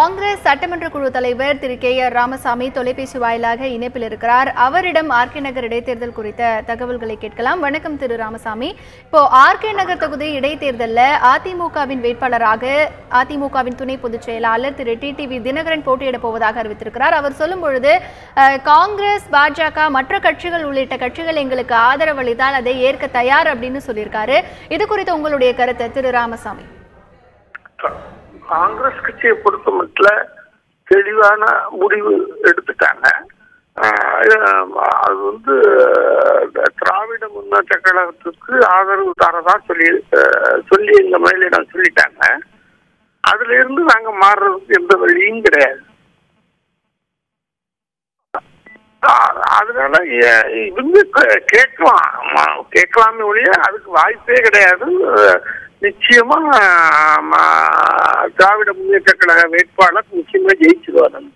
காங்கிரஸ் சட்டமன்ற குழு தலைவர் திரு கே ஆர் ராமசாமி தொலைபேசி வாயிலாக இணைப்பில் இருக்கிறார் அவரிடம் ஆர்கே நகர் இடைத்தேர்தல் குறித்த தகவல்களை கேட்கலாம் வணக்கம் திரு ராமசாமி இப்போ ஆர்கே நகர் தொகுதி இடைத்தேர்தலில் அதிமுகவின் வேட்பாளராக அதிமுகவின் துணை பொதுச் செயலாளர் திரு டிடிவி தினகரன் போட்டியிடப் போவதாக அறிவித்திருக்கிறார் அவர் சொல்லும் பொழுது அஹ், காங்கிரஸ் பாஜக மற்ற கட்சிகள் உள்ளிட்ட கட்சிகள் எங்களுக்கு ஆதரவு அளித்தால் அதை ஏற்க தயார் அப்படின்னு சொல்லியிருக்காரு இது குறித்து உங்களுடைய கருத்து திரு ராமசாமி காங்கிரஸ் கட்சியை பொறுத்த மட்டும் தெளிவான முடிவு எடுத்துட்டாங்க ஆஹ் அது வந்து அஹ், திராவிட முன்னேற்ற கழகத்துக்கு ஆதரவு தரதா சொல்லி அஹ், சொல்லி எங்க மேலிடம் சொல்லிட்டாங்க அதுல இருந்து நாங்க மாறுறதுக்கு எந்த வழியும் கிடையாது ஆஹ் அதனால எ- இவங்க கே- கேட்கலாம் ஆமா, கேட்கலாமே ஒழிய அதுக்கு வாய்ப்பே கிடையாது அஹ் நிச்சயமா ஆமா, திராவிட முன்னேற்ற கழக வேட்பாளர் நிச்சயமா ஜெயிச்சிருவார் அந்த